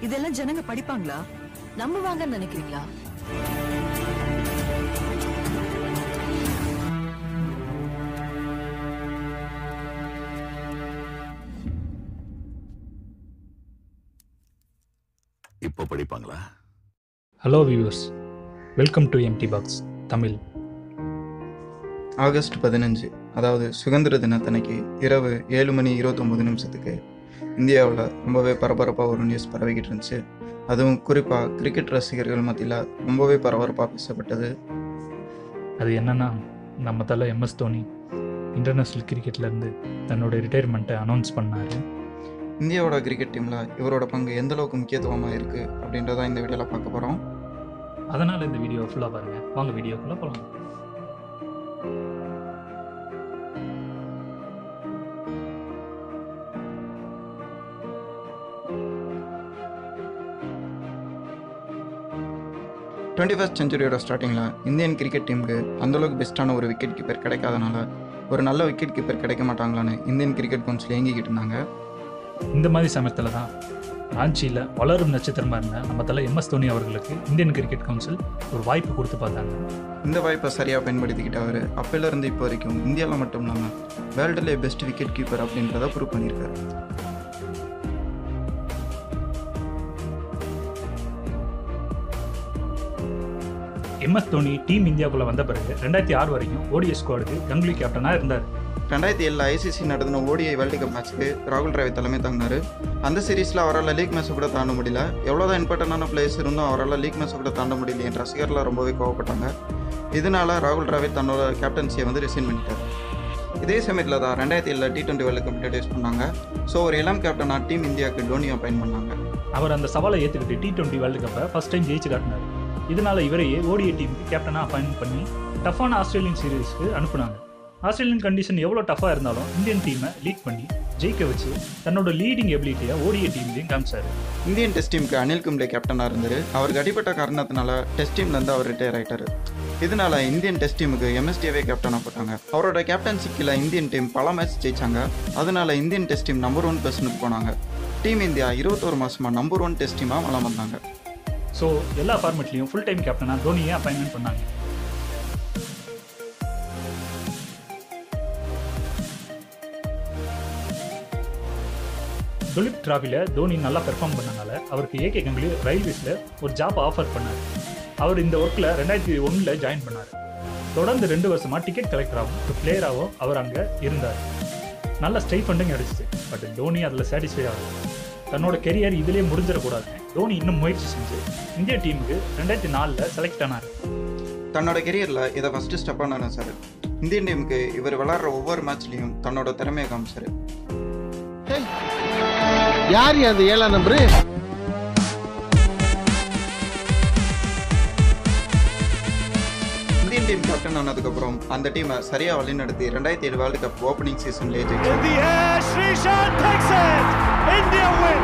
இதெல்லாம் ஜனங்க படிப்பாங்களா நம்புவாங்கன்னு நினைக்கிறீங்களா இப்போ படிப்பாங்களா hello viewers welcome to MT box Tamil August பதினஞ்சு அதாவது சுதந்திர தினத்தன்னைக்கு இரவு ஏழு மணி இருபத்தொம்போது நிமிஷத்துக்கு இந்தியாவில் ரொம்பவே பரபரப்பாக ஒரு நியூஸ் பரவிக்கிட்டு இருந்துச்சு அதுவும் குறிப்பாக கிரிக்கெட் ரசிகர்கள் மத்தியில் ரொம்பவே பரபரப்பாக பேசப்பட்டது அது என்னன்னா நம்ம தலை எம்எஸ் தோனி இன்டர்நேஷ்னல் கிரிக்கெட்லேருந்து தன்னோட ரிட்டையர்மெண்ட்டை அனௌன்ஸ் பண்ணார் இந்தியாவோட கிரிக்கெட் டீமில் இவரோட பங்கு எந்த அளவுக்கு முக்கியத்துவமாக இருக்குது அப்படின்றத இந்த வீடியோவில் பார்க்க போகிறோம் அதனால் இந்த வீடியோ ஃபுல்லாக பாருங்கள் வாங்க வீடியோக்குள்ளே போகலாம் டுவெண்ட்டி ஃபஸ்ட் செஞ்சுரியோட ஸ்டார்டிங்கில் இந்தியன் கிரிக்கெட் டீமுக்கு அந்தளவுக்கு பெஸ்ட்டான ஒரு விக்கெட் கீப்பர் கிடைக்காதனால ஒரு நல்ல விக்கெட் கீப்பர் கிடைக்க மாட்டாங்களான்னு இந்தியன் கிரிக்கெட் கவுன்சில் இயங்கிக்கிட்டு இருந்தாங்க இந்த மாதிரி சமயத்தில் தான் ராஞ்சியில் வளரும் நட்சத்திரமாக இருந்த நம்ம தலை எம்எஸ் தோனி அவர்களுக்கு இந்தியன் கிரிக்கெட் கவுன்சில் ஒரு வாய்ப்பு கொடுத்து பார்த்தாங்க இந்த வாய்ப்பை சரியாக பயன்படுத்திக்கிட்டு அவர் அப்போலேருந்து இப்போ வரைக்கும் இந்தியாவில் மட்டும் இல்லாமல் வேர்ல்டுலே பெஸ்ட் விக்கெட் கீப்பர் அப்படின்றத ப்ரூவ் பண்ணியிருக்காரு எம்எஸ் தோனி டீம் இந்தியாவுக்குள்ளே வந்த பிறகு ரெண்டாயிரத்தி ஆறு வரைக்கும் ஓடிஎஸ் ஸ்குவாடுக்கு கங்குலி கேப்டனாக இருந்தார் ரெண்டாயிரத்தி ஏழில் ஐசிசி நடத்தின ஓடிஐ வேர்ல்டு கப் மேட்ச்சுக்கு ராகுல் டிராவிட் தலைமை தாங்கினார் அந்த சீரீஸில் அவரால் லீக் மேட்ச்சை கூட தாண்ட முடியல எவ்வளோதான் இம்பார்ட்டண்டான பிளேயர்ஸ் இருந்தும் அவரால் லீக் மேட்ச்சை கூட தாண்ட முடியல என் ரசிகர்லாம் ரொம்பவே கோவப்பட்டாங்க இதனால ராகுல் டிராவிட் தன்னோட கேப்டன்சியை வந்து ரிசைன் பண்ணிட்டார் இதே சமயத்தில் தான் ரெண்டாயிரத்தி ஏழில் T twenty world cup introduce பண்ணாங்க ஸோ ஒரு இளம் கேப்டனாக டீம் இந்தியாவுக்கு டோனியை பயன் பண்ணாங்க அவர் அந்த சவாலை ஏற்றுக்கிட்டு டி டுவெண்ட்டி வேர்ல்டு கப்பை ஃபஸ்ட் டைம் ஜெயிச்சு காட்டினார் இதனால இவரையே ஓடிஐ டீமுக்கு கேப்டனாக அப்பாயின்ட் பண்ணி டஃப்பான ஆஸ்திரேலியன் சீரீஸ்க்கு அனுப்புனாங்க ஆஸ்திரேலியன் கண்டிஷன் எவ்வளோ டஃப்பாக இருந்தாலும் இந்தியன் டீமை லீட் பண்ணி ஜெயிக்க வச்சு தன்னோட லீடிங் எபிலிட்டியை ஓடிஐ டீம்லையும் காமிச்சாரு இந்தியன் டெஸ்ட் டீமுக்கு அனில் கும்ளே கேப்டனாக இருந்தார் அவருக்கு அடிப்பட்ட காரணத்தினால டெஸ்ட் டீம்லேருந்து அவர் ரிட்டையர் ஆயிட்டாரு இதனால இந்தியன் டெஸ்ட் டீமுக்கு எம்எஸ்டிஏவே கேப்டனாக போட்டாங்க அவரோட கேப்டன்சிக்கில் இந்தியன் டீம் பல மேட்ச் ஜெயிச்சாங்க அதனால Indian test team number one பொசிஷனுக்கு போனாங்க டீம் இந்தியா இருபத்தோரு மாசமா நம்பர் ஒன் டெஸ்ட் டீமாக வளம் வந்தாங்க ஸோ எல்லா ஃபார்மெட்லையும் ஃபுல் டைம் கேப்டனாக தோனியை அப்பாயின்மெண்ட் பண்ணாங்க துலிப் டிராஃபியில் தோனி நல்லா பெர்ஃபார்ம் பண்ணனால அவருக்கு ஏகே கங்குலி ரயில்வேஸில் ஒரு ஜாப் ஆஃபர் பண்ணார் அவர் இந்த ஒர்க்கில் ரெண்டாயிரத்தி ஒன்றில் ஜாயின் பண்ணார் தொடர்ந்து ரெண்டு வருஷமாக டிக்கெட் கலெக்டராகவும் ஒரு பிளேயராகவும் அவர் அங்கே இருந்தார் நல்ல ஸ்டை ஃபண்டிங் அடிச்சிச்சு பட் தோனி அதில் சாட்டிஸ்ஃபை ஆகும் தன்னோட கெரியர் இதிலே முடிஞ்சிடக்கூடாது தோனி இன்னும் முயற்சி செஞ்சு இந்திய டீமுக்கு ரெண்டாயிரத்தி நாலில் செலக்ட் ஆனார் தன்னோட கெரியரில் இதை ஃபஸ்ட்டு ஸ்டெப்பாக நினைச்சாரு இந்தியன் டீமுக்கு இவர் விளாட்ற ஒவ்வொரு மேட்ச்லையும் தன்னோட திறமையை காமிச்சாரு யார் அது ஏழாம் நம்பரு இந்தியன் டீம் கேப்டன் ஆனதுக்கப்புறம் அந்த டீமை சரியாக வழிநடத்தி ரெண்டாயிரத்தி ஏழு வேர்ல்டு கப் ஓப்பனிங் சீசன்லேயே ஜெயிச்சார் In the air, Srishan takes it. India win.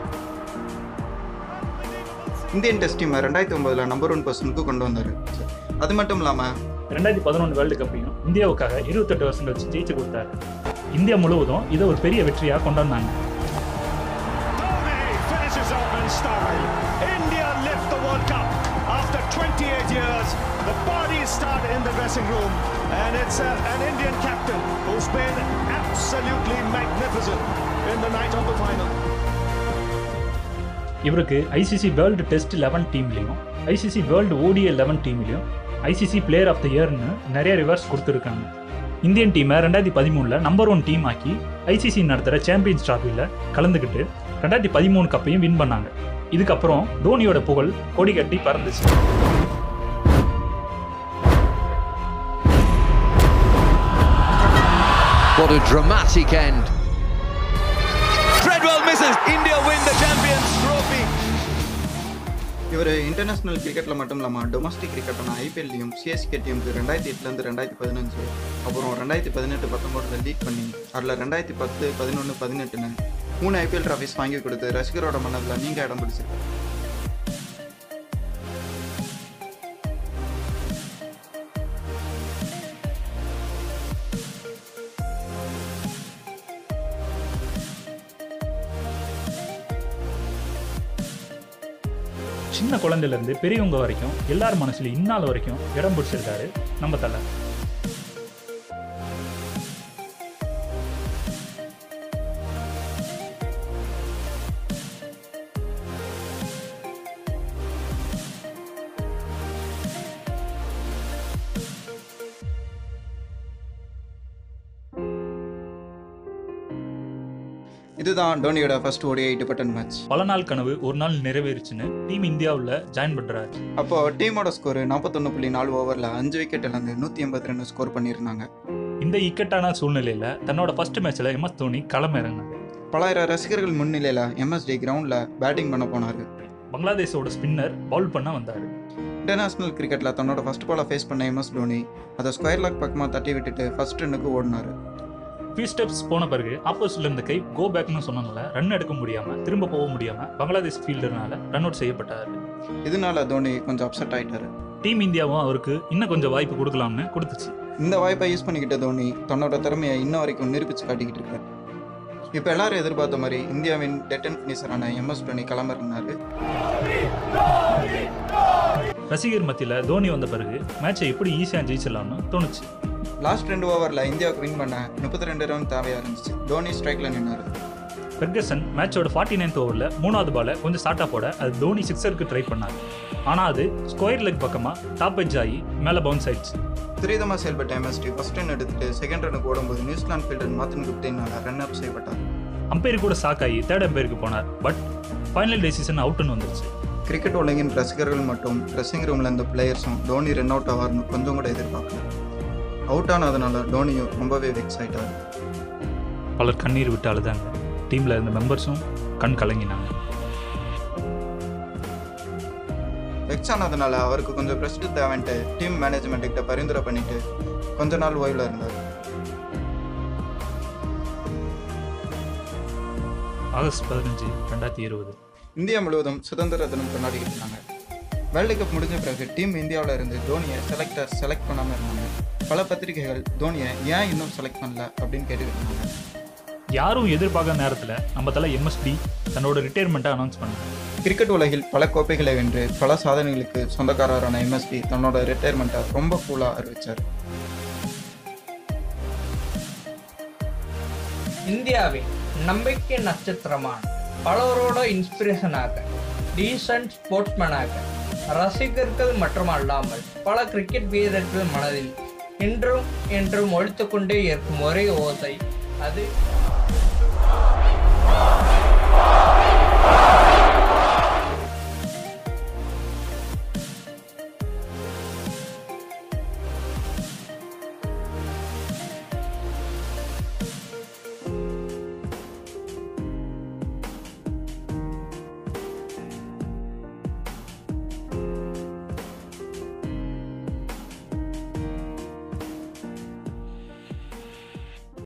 Indian test டீமை ரெண்டாயிரத்தி ஒன்பதுல நம்பர் ஒன் பொசிஷனுக்கு கொண்டு வந்தார் அது மட்டும் இல்லாமல் ரெண்டாயிரத்தி பதினொன்று வேர்ல்டு கப்பையும் இந்தியாவுக்காக இருபத்தெட்டு வருஷம் கழிச்சு ஜெயிச்சு கொடுத்தாரு இந்தியா முழுவதும் இதை ஒரு பெரிய வெற்றியாக கொண்டாடினாங்க Dhoni finishes off in style. India lift the World Cup after 28 years. The parties start in the dressing room, and it's uh, an Indian captain who's been absolutely magnificent in the night of the final. இவருக்கு ICC world test eleven டீம்லையும் ICC world ODI eleven டீம்லையும் ICC player of the இயர்னு நிறைய ரிவர்ஸ் கொடுத்துருக்காங்க Indian டீமை ரெண்டாயிரத்தி பதிமூணில் நம்பர் ஒன் டீம் ஆக்கி ஐசிசி நடத்துகிற சாம்பியன்ஸ் டிராஃபியில் கலந்துக்கிட்டு ரெண்டாயிரத்தி பதிமூணு கப்பையும் வின் பண்ணாங்க இதுக்கப்புறம் தோனியோட புகழ் கொடி கட்டி பறந்துச்சு What a dramatic end. Treadwell misses. India win the Champions Trophy. இவர் இன்டர்நேஷனல் கிரிக்கெட்டில் மட்டும் இல்லாமல் டொமஸ்டிக் கிரிக்கெட்டான ஐபிஎல்லையும் சிஎஸ்கே டீமுக்கு ரெண்டாயிரத்தி எட்டுலேருந்து ரெண்டாயிரத்தி பதினஞ்சு அப்புறம் ரெண்டாயிரத்தி பதினெட்டு பத்தொம்போதில் லீக் பண்ணி அதில் ரெண்டாயிரத்தி பத்து பதினொன்று பதினெட்டுன்னு மூணு ஐபிஎல் ட்ராஃபிஸ் வாங்கி கொடுத்து ரசிகரோட மனதில் நீங்கள் இடம் பிடிச்சிருக்காரு சின்ன குழந்தையில இருந்து பெரியவங்க வரைக்கும் எல்லார் மனசுலயும் இந்நாள் வரைக்கும் இடம் பிடிச்சிருக்காரு நம்ம தலை இதுதான் டோனியோட ஃபர்ஸ்ட் ஓடிஐ டிபட்டன் மேட்ச் பல நாள் கனவு ஒரு நாள் நிறைவேறுச்சுன்னு டீம் இந்தியாவில் ஜாயின் பண்றாரு அப்போ டீமோட ஸ்கோர் நாற்பத்தொன்று புள்ளி நாலு ஓவரில் அஞ்சு விக்கெட் இழந்து நூற்றி எண்பத்தி ரெண்டு ஸ்கோர் பண்ணியிருந்தாங்க இந்த இக்கட்டான சூழ்நிலையில தன்னோட ஃபர்ஸ்ட் மேட்ச்ல எம்எஸ் தோனி களம் இறங்கினார் பலாயிரம் ரசிகர்கள் முன்னிலையில் எம்எஸ்டி கிரவுண்டில் பேட்டிங் பண்ண போனார் பங்களாதேஷோட ஸ்பின்னர் பவுல் பண்ண வந்தார் இன்டர்நேஷனல் கிரிக்கெட்டில் தன்னோட ஃபர்ஸ்ட் பாலை ஃபேஸ் பண்ண எம்எஸ் தோனி அதை ஸ்கொயர் லாக் பக்கமாக தட்டி விட்டுட்டு ஃபர்ஸ்ட் ரன்னுக்கு ஓடினார் ஃபியூ ஸ்டெப்ஸ் போன பிறகு ஆப்போசிட்ல இருந்த கை கோ பேக்னு சொன்னனால ரன் எடுக்க முடியாம திரும்ப போக முடியாம பங்களாதேஷ் ஃபீல்டர்னால ரன் அவுட் செய்யப்பட்டார் இதனால தோனி கொஞ்சம் அப்செட் ஆயிட்டாரு டீம் இந்தியாவும் அவருக்கு இன்னும் கொஞ்சம் வாய்ப்பு கொடுக்கலாம்னு கொடுத்துச்சு இந்த வாய்ப்பை யூஸ் பண்ணிக்கிட்ட தோனி தன்னோட திறமையை இன்ன வரைக்கும் நிரூபிச்சு காட்டிக்கிட்டு இருக்காரு இப்போ எல்லாரும் எதிர்பார்த்த மாதிரி இந்தியாவின் டெட்டன் ஃபினிஷரான எம்எஸ் தோனி கிளம்பிருந்தாரு ரசிகர் மத்தியில தோனி வந்த பிறகு மேட்சை எப்படி ஈஸியா ஜெயிச்சிடலாம்னு தோணுச்சு லாஸ்ட் ரெண்டு ஓவரில் இந்தியாவுக்கு வின் பண்ண முப்பத்தி ரெண்டு ரன் தேவையாக இருந்துச்சு தோனி ஸ்ட்ரைக்கில் நின்னாரு ஃபெர்கசன் மேட்சோட ஃபார்ட்டி நைன்த் ஓவரில் மூணாவது பாலை கொஞ்சம் ஸ்டார்ட்டாக போட அது தோனி சிக்ஸருக்கு ட்ரை பண்ணார் ஆனால் அது ஸ்கொயர் லெக் பக்கமாக டாப் எட்ஜ் ஆகி மேலே பவுன்ஸ் ஆயிடுச்சு துரிதமாக செயல்பட்ட எம்எஸ்டி ஃபர்ஸ்ட் ரன் எடுத்துட்டு செகண்ட் ரனுக்கு ஓடும்போது நியூசிலாந்து ஃபீல்டர் மார்த்தின் குப்தேனால ரன் அப் செய்யப்பட்டார் அம்பையர் கூட ஷாக் ஆகி தேர்ட் அம்பையருக்கு போனார் பட் ஃபைனல் டெசிஷன் அவுட்னு வந்துருச்சு கிரிக்கெட் உலகின் ரசிகர்கள் மற்றும் ட்ரெஸ்ஸிங் ரூமில் இருந்த பிளேயர்ஸும் தோனி ரன் அவுட் ஆவார்னு கொஞ்சம் கூட எதிர்பார்க்கல அவுட் ஆனதுனால தோனியும் ரொம்பவே வெக்ஸ் ஆயிட்டார் பலர் கண்ணீர் விட்டு அழுதாங்க டீமில் இருந்த மெம்பர்ஸும் கண் கலங்கினாங்க வெக்ஸ் ஆனதுனால அவருக்கு கொஞ்சம் ரெஸ்ட் தேவைன்ட்டு டீம் மேனேஜ்மெண்ட் கிட்ட பரிந்துரை பண்ணிட்டு கொஞ்ச நாள் ஓய்வில் இருந்தார் ஆகஸ்ட் பதினஞ்சு ரெண்டாயிரத்தி இருபது இந்தியா முழுவதும் சுதந்திர தினம் கொண்டாடிக்கிட்டு இருந்தாங்க வேர்ல்டு கப் முடிஞ்ச பிறகு டீம் இந்தியாவில் இருந்து தோனியை செலக்டர் செலக்ட் பண்ணாமல் இருந்தாங்க பல பத்திரிகைகள் தோனியை ஏன் இன்னும் செலக்ட் பண்ணல அப்படின்னு கேட்டுக்கிட்டு இருந்தாங்க யாரும் எதிர்பார்க்காத நேரத்தில் நம்ம தலை எம்எஸ்டி தன்னோட ரிட்டையர்மெண்ட்டை அனௌன்ஸ் பண்ணார் கிரிக்கெட் உலகில் பல கோப்பைகளை வென்று பல சாதனைகளுக்கு சொந்தக்காரரான எம்எஸ்டி தன்னோட ரிட்டையர்மெண்ட்டை ரொம்ப கூலாக அறிவிச்சார் இந்தியாவின் நம்பிக்கை நட்சத்திரமான பலரோட இன்ஸ்பிரேஷனாக டீசன்ட் ஸ்போர்ட்ஸ்மேனாக ரசிகர்கள் மட்டுமல்லாமல் பல கிரிக்கெட் வீரர்கள் மனதில் இன்றும் என்றும் ஒழித்துக்கொண்டே இருக்கும் ஒரே ஓசை அது